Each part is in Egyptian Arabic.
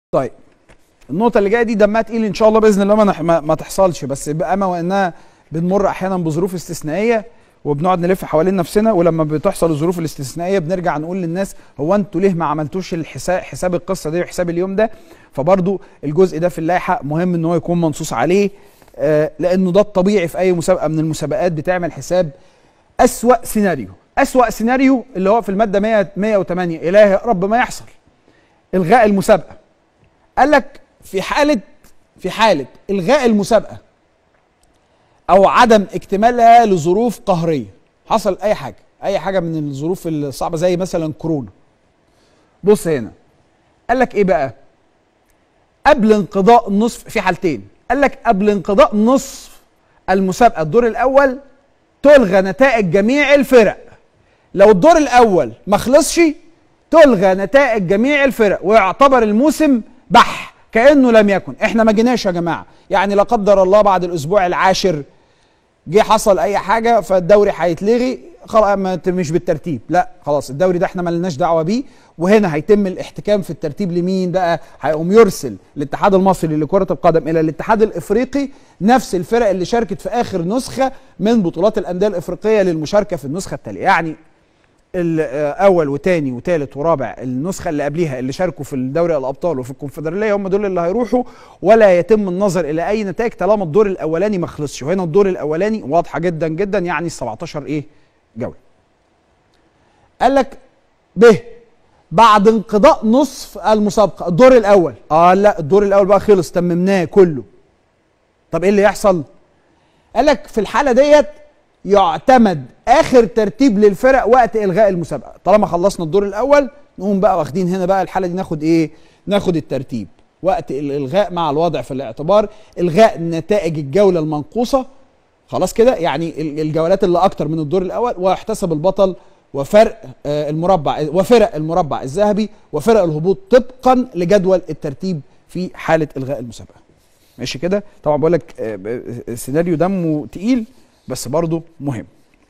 طيب النقطة اللي جاية دي دمها تقيل إن شاء الله بإذن الله ما, نح- ما, ما تحصلش بس بأما وإنها بنمر أحيانا بظروف استثنائية وبنقعد نلف حوالين نفسنا ولما بتحصل الظروف الاستثنائية بنرجع نقول للناس هو أنتوا ليه ما عملتوش الحساب حساب القصة دي وحساب اليوم ده فبرضو الجزء ده في اللائحة مهم إن هو يكون منصوص عليه آه لأنه ده الطبيعي في أي مسابقة من المسابقات بتعمل حساب أسوأ سيناريو أسوأ سيناريو اللي هو في المادة 100 108 إلهي يا رب ما يحصل إلغاء المسابقة قال لك في حالة في حالة إلغاء المسابقة أو عدم اكتمالها لظروف قهرية حصل أي حاجة أي حاجة من الظروف الصعبة زي مثلا كورونا بص هنا قال لك إيه بقى قبل انقضاء النصف في حالتين قال لك قبل انقضاء نصف المسابقة الدور الأول تلغى نتائج جميع الفرق لو الدور الأول ما خلصش تلغى نتائج جميع الفرق ويعتبر الموسم بح كانه لم يكن احنا ما جيناش يا جماعه يعني لا قدر الله بعد الاسبوع العاشر جه حصل اي حاجه فالدوري هيتلغي خلاص ما ت- مش بالترتيب لا خلاص الدوري ده احنا مالناش دعوه بيه وهنا هيتم الاحتكام في الترتيب لمين بقى هيقوم يرسل الاتحاد المصري لكره القدم الى الاتحاد الافريقي نفس الفرق اللي شاركت في اخر نسخه من بطولات الانديه الافريقيه للمشاركه في النسخه التاليه يعني الاول وتاني وتالت ورابع النسخه اللي قبليها اللي شاركوا في الدوري الابطال وفي الكونفدراليه هم دول اللي هيروحوا ولا يتم النظر الى اي نتائج طالما الدور الاولاني ما خلصش وهنا الدور الاولاني واضحه جدا جدا يعني 17 ايه جوله قال لك ب بعد انقضاء نصف المسابقه الدور الاول اه لا الدور الاول بقى خلص تممناه كله طب ايه اللي يحصل قال لك في الحاله ديت يعتمد اخر ترتيب للفرق وقت الغاء المسابقه طالما خلصنا الدور الاول نقوم بقى واخدين هنا بقى الحاله دي ناخد ايه ناخد الترتيب وقت الالغاء مع الوضع في الاعتبار الغاء نتائج الجوله المنقوصه خلاص كده يعني ال- الجولات اللي اكتر من الدور الاول ويحتسب البطل وفرق آه، المربع وفرق المربع الذهبي وفرق الهبوط طبقا لجدول الترتيب في حاله الغاء المسابقه ماشي كده طبعا بقول لك آه، ب- السيناريو دمه تقيل بس برضه مهم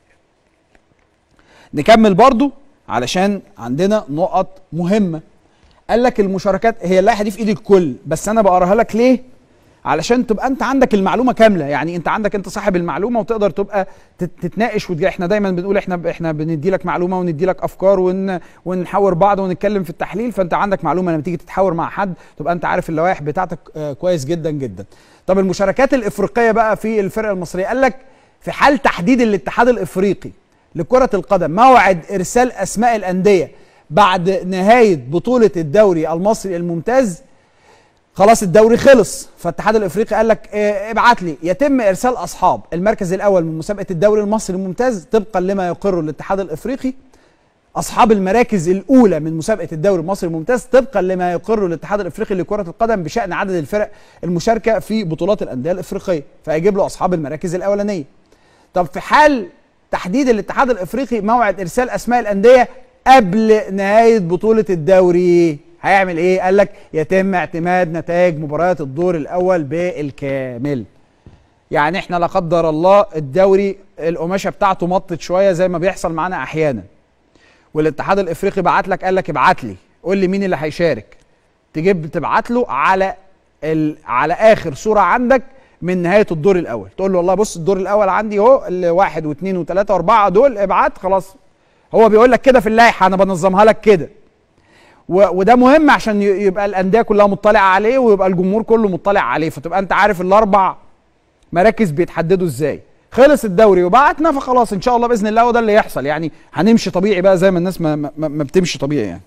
نكمل برضه علشان عندنا نقط مهمه قال لك المشاركات هي اللائحه دي في ايد الكل بس انا بقراها لك ليه علشان تبقى انت عندك المعلومه كامله يعني انت عندك انت صاحب المعلومه وتقدر تبقى تت- تتناقش وتجي احنا دايما بنقول احنا احنا بندي لك معلومه وندي لك افكار ون ونحاور بعض ونتكلم في التحليل فانت عندك معلومه لما تيجي تتحاور مع حد تبقى انت عارف اللوائح بتاعتك آه، كويس جدا جدا طب المشاركات الافريقيه بقى في الفرق المصريه قال لك في حال تحديد الاتحاد الافريقي لكره القدم موعد ارسال اسماء الانديه بعد نهايه بطوله الدوري المصري الممتاز خلاص الدوري خلص فالاتحاد الافريقي قال لك اه ابعت لي يتم ارسال اصحاب المركز الاول من مسابقه الدوري المصري الممتاز طبقا لما يقره الاتحاد الافريقي اصحاب المراكز الاولى من مسابقه الدوري المصري الممتاز طبقا لما يقره الاتحاد الافريقي لكره القدم بشان عدد الفرق المشاركه في بطولات الانديه الافريقيه فيجيب له اصحاب المراكز الاولانيه طب في حال تحديد الاتحاد الافريقي موعد ارسال اسماء الانديه قبل نهايه بطوله الدوري هيعمل ايه قال لك يتم اعتماد نتائج مباريات الدور الاول بالكامل يعني احنا لا قدر الله الدوري القماشه بتاعته مطت شويه زي ما بيحصل معانا احيانا والاتحاد الافريقي بعت لك قال لك ابعت لي قول لي مين اللي هيشارك تجيب تبعت له على ال... على اخر صوره عندك من نهايه الدور الاول تقول له والله بص الدور الاول عندي اهو الواحد واثنين وثلاثه واربعه دول ابعت خلاص هو بيقول لك كده في اللائحه انا بنظمها لك كده و... وده مهم عشان ي- يبقى الانديه كلها مطلعه عليه ويبقى الجمهور كله مطلع عليه فتبقى انت عارف الاربع مراكز بيتحددوا ازاي خلص الدوري وبعتنا فخلاص ان شاء الله باذن الله وده اللي يحصل يعني هنمشي طبيعي بقى زي ما الناس ما, ما, ما بتمشي طبيعي يعني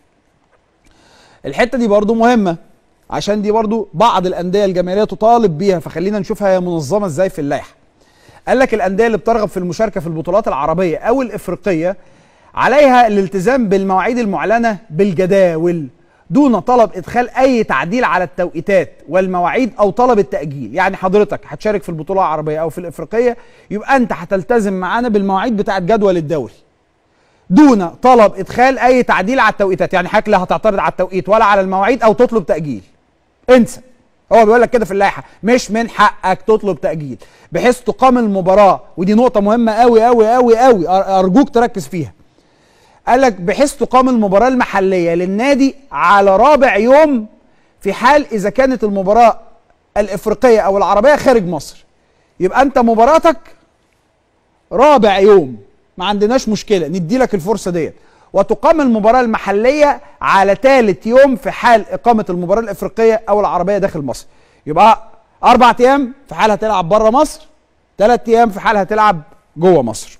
الحته دي برضو مهمه عشان دي برضو بعض الانديه الجماهيريه تطالب بيها فخلينا نشوفها هي منظمه ازاي في اللائحه قال لك الانديه اللي بترغب في المشاركه في البطولات العربيه او الافريقيه عليها الالتزام بالمواعيد المعلنه بالجداول دون طلب ادخال اي تعديل على التوقيتات والمواعيد او طلب التاجيل يعني حضرتك هتشارك في البطوله العربيه او في الافريقيه يبقى انت هتلتزم معانا بالمواعيد بتاعه جدول الدوري دون طلب ادخال اي تعديل على التوقيتات يعني حضرتك لا هتعترض على التوقيت ولا على المواعيد او تطلب تاجيل انسى هو بيقول لك كده في اللائحه مش من حقك تطلب تاجيل بحيث تقام المباراه ودي نقطه مهمه قوي قوي قوي قوي ارجوك تركز فيها قال لك بحيث تقام المباراه المحليه للنادي على رابع يوم في حال اذا كانت المباراه الافريقيه او العربيه خارج مصر يبقى انت مباراتك رابع يوم ما عندناش مشكله ندي لك الفرصه ديت وتقام المباراه المحليه على ثالث يوم في حال اقامه المباراه الافريقيه او العربيه داخل مصر يبقى اربع ايام في حال هتلعب بره مصر ثلاث ايام في حال هتلعب جوه مصر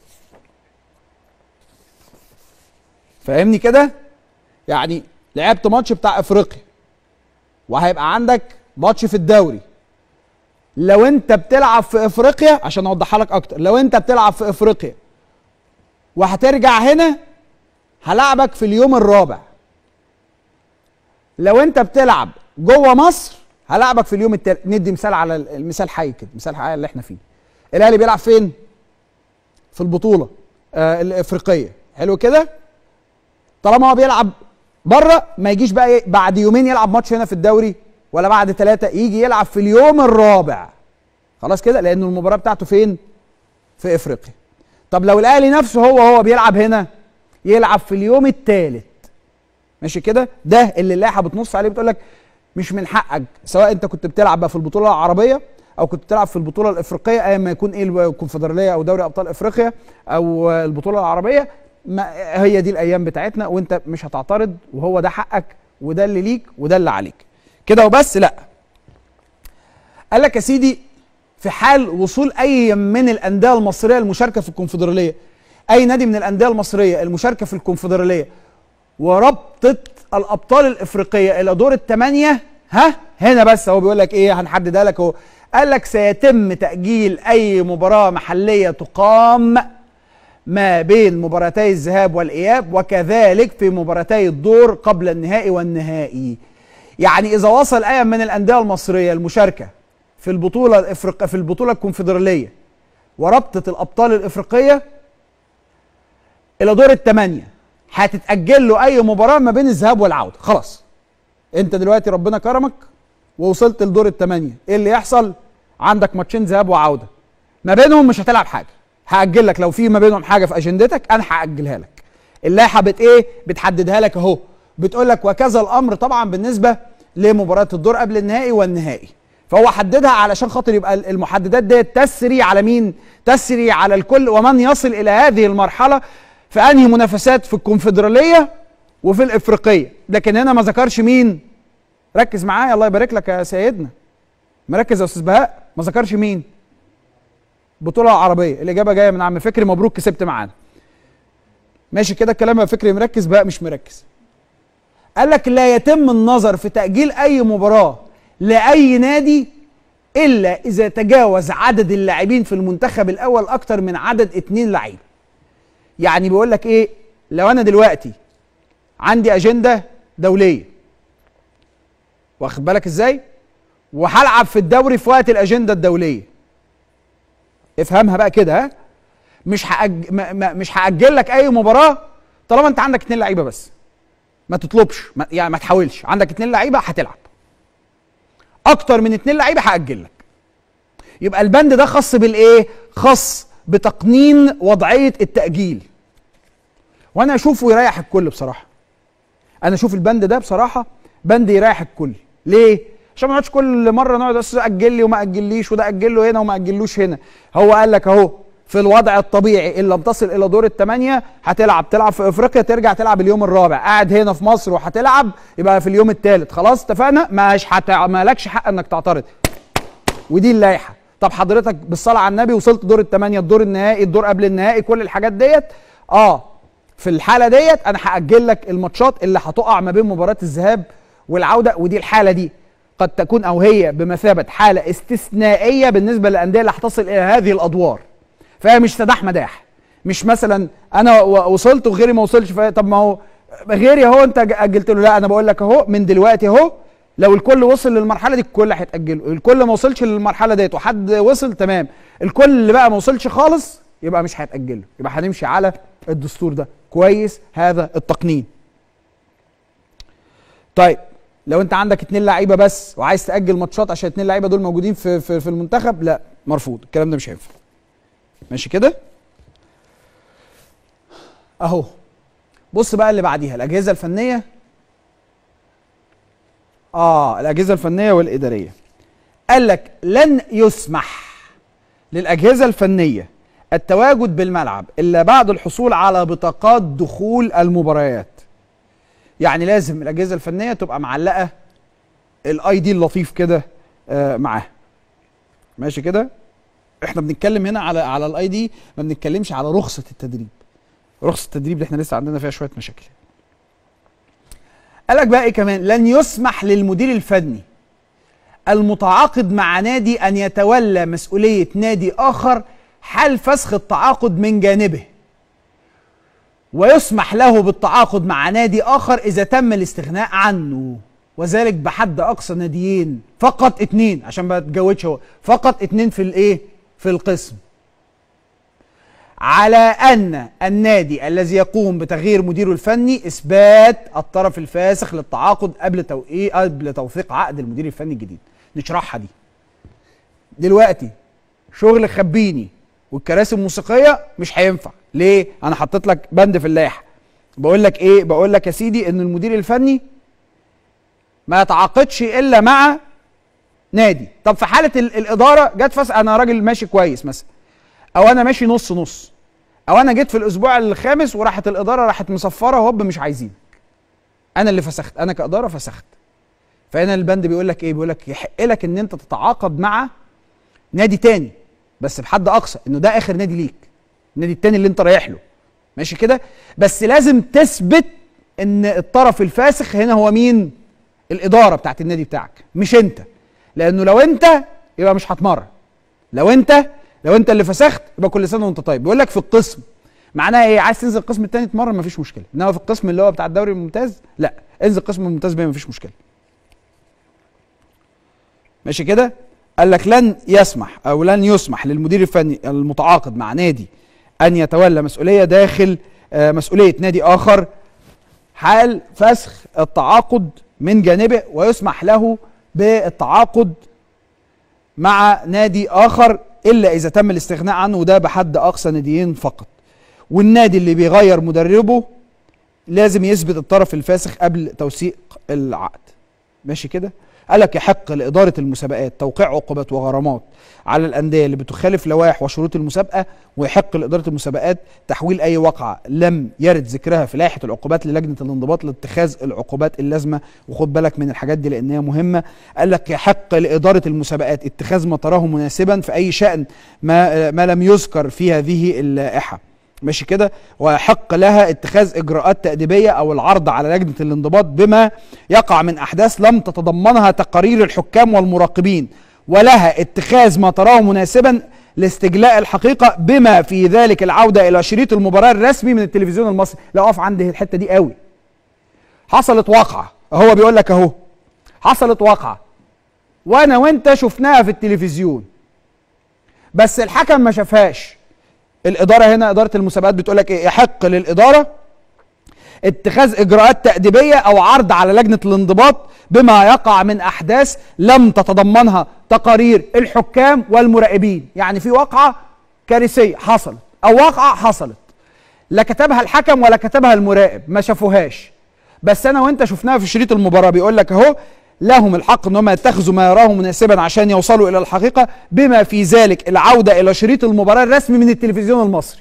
فاهمني كده يعني لعبت ماتش بتاع افريقيا وهيبقى عندك ماتش في الدوري لو انت بتلعب في افريقيا عشان اوضحها لك اكتر لو انت بتلعب في افريقيا وهترجع هنا هلعبك في اليوم الرابع لو انت بتلعب جوه مصر هلعبك في اليوم التالت ندي مثال على المثال حي كده مثال حي اللي احنا فيه الاهلي بيلعب فين في البطوله آه الافريقيه حلو كده طالما هو بيلعب بره ما يجيش بقى إيه بعد يومين يلعب ماتش هنا في الدوري ولا بعد ثلاثه يجي يلعب في اليوم الرابع خلاص كده لان المباراه بتاعته فين في افريقيا طب لو الاهلي نفسه هو هو بيلعب هنا يلعب في اليوم الثالث ماشي كده ده اللي اللائحه بتنص عليه بتقول لك مش من حقك سواء انت كنت بتلعب بقى في البطوله العربيه او كنت بتلعب في البطوله الافريقيه ايا ما يكون ايه الكونفدراليه او دوري ابطال افريقيا او البطوله العربيه ما هي دي الايام بتاعتنا وانت مش هتعترض وهو ده حقك وده اللي ليك وده اللي عليك كده وبس لا قال لك يا سيدي في حال وصول اي من الانديه المصريه المشاركه في الكونفدراليه اي نادي من الانديه المصريه المشاركه في الكونفدراليه وربطه الابطال الافريقيه الى دور الثمانيه ها هنا بس هو بيقول لك ايه هنحددها لك اهو قال لك سيتم تاجيل اي مباراه محليه تقام ما بين مباراتي الذهاب والاياب وكذلك في مباراتي الدور قبل النهائي والنهائي يعني اذا وصل اي من الانديه المصريه المشاركه في البطوله الافريقيه في البطوله الكونفدراليه وربطه الابطال الافريقيه الى دور الثمانيه هتتاجل له اي مباراه ما بين الذهاب والعوده خلاص انت دلوقتي ربنا كرمك ووصلت لدور الثمانيه ايه اللي يحصل عندك ماتشين ذهاب وعوده ما بينهم مش هتلعب حاجه هاجل لك لو في ما بينهم حاجه في اجندتك انا هاجلها لك اللائحه بت ايه بتحددها لك اهو بتقول لك وكذا الامر طبعا بالنسبه لمباراه الدور قبل النهائي والنهائي فهو حددها علشان خاطر يبقى المحددات ديت تسري على مين تسري على الكل ومن يصل الى هذه المرحله في انهي منافسات في الكونفدراليه وفي الافريقيه لكن هنا ما ذكرش مين ركز معايا الله يبارك لك يا سيدنا مركز يا استاذ بهاء ما ذكرش مين بطوله عربيه الاجابه جايه من عم فكري مبروك كسبت معانا ماشي كده الكلام يا فكري مركز بقى مش مركز قال لك لا يتم النظر في تاجيل اي مباراه لاي نادي الا اذا تجاوز عدد اللاعبين في المنتخب الاول اكتر من عدد اتنين لعيب يعني بيقول لك ايه لو انا دلوقتي عندي اجنده دوليه واخد بالك ازاي وهلعب في الدوري في وقت الاجنده الدوليه افهمها بقى كده ها مش هأج... ما... ما... مش هاجل لك اي مباراه طالما انت عندك اتنين لعيبه بس ما تطلبش ما... يعني ما تحاولش عندك اتنين لعيبه هتلعب اكتر من اتنين لعيبه هاجل لك يبقى البند ده خاص بالايه خاص بتقنين وضعيه التاجيل وانا اشوفه يريح الكل بصراحه انا اشوف البند ده بصراحه بند يريح الكل ليه عشان ما نقعدش كل مره نقعد بس اجل لي وما اجليش وده اجل له هنا وما اجلوش هنا هو قال لك اهو في الوضع الطبيعي ان لم تصل الى دور الثمانيه هتلعب تلعب في افريقيا ترجع تلعب اليوم الرابع قاعد هنا في مصر وهتلعب يبقى في اليوم الثالث خلاص اتفقنا مش حت... مالكش حق انك تعترض ودي اللائحه طب حضرتك بالصلاه على النبي وصلت دور الثمانيه الدور النهائي الدور قبل النهائي كل الحاجات ديت اه في الحاله ديت انا هاجل لك الماتشات اللي هتقع ما بين مباراه الذهاب والعوده ودي الحاله دي قد تكون او هي بمثابه حاله استثنائيه بالنسبه للانديه اللي هتصل الى هذه الادوار فهي مش سداح مداح مش مثلا انا وصلت وغيري ما وصلش طب ما هو غيري اهو انت اجلت له لا انا بقول لك اهو من دلوقتي اهو لو الكل وصل للمرحله دي الكل هيتاجله الكل ما وصلش للمرحله ديت وحد وصل تمام الكل اللي بقى ما وصلش خالص يبقى مش هيتاجله يبقى هنمشي على الدستور ده كويس هذا التقنين طيب لو انت عندك اتنين لعيبه بس وعايز تاجل ماتشات عشان اتنين لعيبه دول موجودين في في, في المنتخب لا مرفوض الكلام ده مش هينفع ماشي كده اهو بص بقى اللي بعديها الاجهزه الفنيه اه الاجهزه الفنيه والاداريه قال لك لن يسمح للاجهزه الفنيه التواجد بالملعب الا بعد الحصول على بطاقات دخول المباريات يعني لازم الاجهزه الفنيه تبقى معلقه الاي دي اللطيف كده آه معاها ماشي كده احنا بنتكلم هنا على على الاي دي ما بنتكلمش على رخصه التدريب رخصه التدريب دي احنا لسه عندنا فيها شويه مشاكل قال لك بقى ايه كمان لن يسمح للمدير الفني المتعاقد مع نادي ان يتولى مسؤوليه نادي اخر حال فسخ التعاقد من جانبه ويسمح له بالتعاقد مع نادي اخر اذا تم الاستغناء عنه وذلك بحد اقصى ناديين فقط اتنين عشان ما تجودش هو فقط اتنين في الايه في القسم على ان النادي الذي يقوم بتغيير مديره الفني اثبات الطرف الفاسخ للتعاقد قبل توقيع قبل توثيق عقد المدير الفني الجديد نشرحها دي دلوقتي شغل خبيني والكراسي الموسيقيه مش هينفع ليه انا حطيت لك بند في اللائحه بقول لك ايه بقول لك يا سيدي ان المدير الفني ما يتعاقدش الا مع نادي طب في حاله ال- الاداره جت فس انا راجل ماشي كويس مثلا او انا ماشي نص نص او انا جيت في الاسبوع الخامس وراحت الاداره راحت مصفره هوب مش عايزينك انا اللي فسخت انا كاداره فسخت فهنا البند بيقول لك ايه بيقول لك يحق لك ان انت تتعاقد مع نادي تاني بس بحد اقصى انه ده اخر نادي ليك النادي التاني اللي انت رايح له ماشي كده بس لازم تثبت ان الطرف الفاسخ هنا هو مين الاداره بتاعت النادي بتاعك مش انت لانه لو انت يبقى مش هتمرن لو انت لو انت اللي فسخت يبقى كل سنه وانت طيب بيقول لك في القسم معناها ايه عايز تنزل القسم الثاني تمرن مفيش مشكله انما في القسم اللي هو بتاع الدوري الممتاز لا انزل القسم الممتاز بيه مفيش مشكله ماشي كده قال لك لن يسمح او لن يسمح للمدير الفني المتعاقد مع نادي ان يتولى مسؤوليه داخل آه، مسؤوليه نادي اخر حال فسخ التعاقد من جانبه ويسمح له بالتعاقد مع نادي اخر الا اذا تم الاستغناء عنه وده بحد اقصى ناديين فقط والنادي اللي بيغير مدربه لازم يثبت الطرف الفاسخ قبل توثيق العقد ماشي كده قال لك يحق لإدارة المسابقات توقيع عقوبات وغرامات على الأندية اللي بتخالف لوائح وشروط المسابقة ويحق لإدارة المسابقات تحويل أي واقعة لم يرد ذكرها في لائحة العقوبات للجنة الانضباط لاتخاذ العقوبات اللازمة وخد بالك من الحاجات دي لأنها مهمة قال لك يحق لإدارة المسابقات اتخاذ ما تراه مناسبا في أي شأن ما, ما لم يذكر في هذه اللائحة ماشي كده ويحق لها اتخاذ اجراءات تاديبيه او العرض على لجنه الانضباط بما يقع من احداث لم تتضمنها تقارير الحكام والمراقبين ولها اتخاذ ما تراه مناسبا لاستجلاء الحقيقه بما في ذلك العوده الى شريط المباراه الرسمي من التلفزيون المصري لا اقف عند الحته دي قوي حصلت واقعه هو بيقول لك اهو حصلت واقعه وانا وانت شفناها في التلفزيون بس الحكم ما شافهاش الاداره هنا اداره المسابقات بتقول لك ايه يحق للاداره اتخاذ اجراءات تاديبيه او عرض على لجنه الانضباط بما يقع من احداث لم تتضمنها تقارير الحكام والمراقبين يعني في واقعه كارثيه حصلت او واقعه حصلت لا كتبها الحكم ولا كتبها المراقب ما شافوهاش بس انا وانت شفناها في شريط المباراه بيقول لك اهو لهم الحق ان هم يتخذوا ما يراه مناسبا عشان يوصلوا الى الحقيقه بما في ذلك العوده الى شريط المباراه الرسمي من التلفزيون المصري.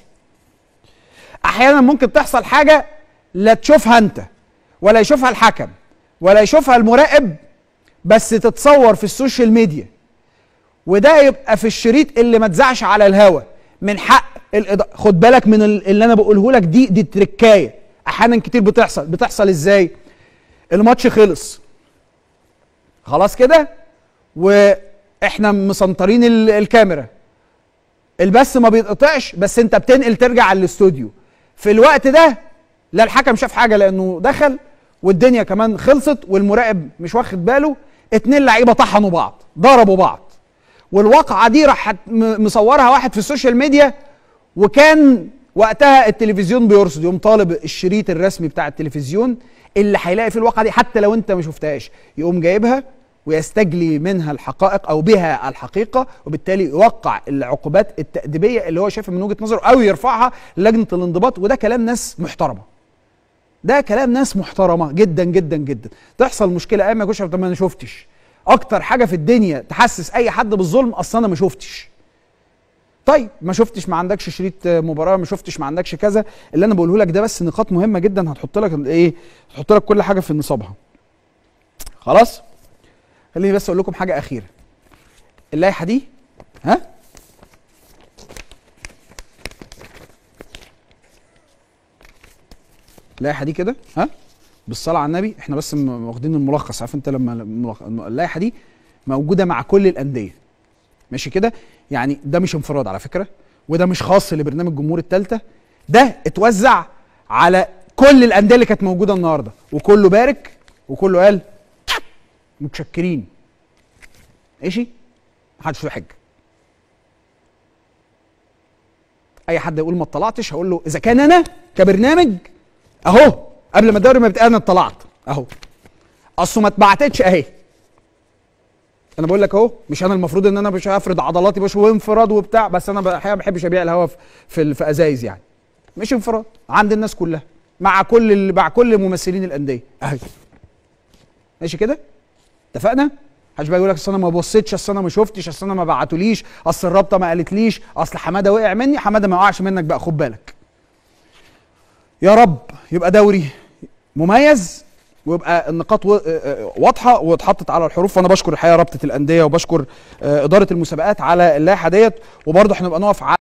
احيانا ممكن تحصل حاجه لا تشوفها انت ولا يشوفها الحكم ولا يشوفها المراقب بس تتصور في السوشيال ميديا وده يبقى في الشريط اللي ما اتذاعش على الهوا من حق الإضاءة. خد بالك من ال- اللي انا بقوله لك دي دي تركايه احيانا كتير بتحصل بتحصل ازاي الماتش خلص خلاص كده واحنا مسنطرين ال- الكاميرا البث ما بيتقطعش بس انت بتنقل ترجع على الاستوديو في الوقت ده لا الحكم شاف حاجه لانه دخل والدنيا كمان خلصت والمراقب مش واخد باله اتنين لعيبه طحنوا بعض ضربوا بعض والواقعه دي راح م- مصورها واحد في السوشيال ميديا وكان وقتها التلفزيون بيرصد يقوم طالب الشريط الرسمي بتاع التلفزيون اللي هيلاقي فيه الواقعه دي حتى لو انت ما شفتهاش يقوم جايبها ويستجلي منها الحقائق او بها الحقيقه وبالتالي يوقع العقوبات التاديبيه اللي هو شايفها من وجهه نظره او يرفعها للجنه الانضباط وده كلام ناس محترمه ده كلام ناس محترمه جدا جدا جدا تحصل مشكله ايام ما يكونش طب ما انا شفتش اكتر حاجه في الدنيا تحسس اي حد بالظلم اصلا انا ما شفتش طيب ما شفتش ما عندكش شريط مباراه ما شفتش ما عندكش كذا اللي انا بقوله لك ده بس نقاط مهمه جدا هتحط لك ايه هتحط لك كل حاجه في نصابها خلاص خليني بس اقول لكم حاجه اخيره اللائحه دي ها اللائحه دي كده ها بالصلاه على النبي احنا بس م- واخدين الملخص عارف انت لما الملخ- اللائحه دي موجوده مع كل الانديه ماشي كده يعني ده مش انفراد على فكره وده مش خاص لبرنامج جمهور الثالثه ده اتوزع على كل الانديه اللي كانت موجوده النهارده وكله بارك وكله قال متشكرين ماشي محدش له حجه اي حد يقول ما اطلعتش هقول له اذا كان انا كبرنامج اهو قبل ما الدوري ما يبقى انا اطلعت اهو اصله ما اتبعتتش اهي انا بقول لك اهو مش انا المفروض ان انا مش هفرض عضلاتي مش وانفراد وبتاع بس انا الحقيقه ما بحبش ابيع الهوا في في, في ازايز يعني مش انفراد عند الناس كلها مع كل ال- مع كل ممثلين الانديه اهي ماشي كده اتفقنا محدش بقى يقول لك اصل انا ما بصيتش اصل انا ما شفتش اصل انا ما بعتوليش اصل الرابطه ما قالتليش اصل حماده وقع مني حماده ما وقعش منك بقى خد بالك يا رب يبقى دوري مميز ويبقى النقاط و- آه، آه، واضحه واتحطت على الحروف وانا بشكر الحقيقه رابطه الانديه وبشكر آه، اداره المسابقات على اللائحه ديت وبرضه هنبقى نقف على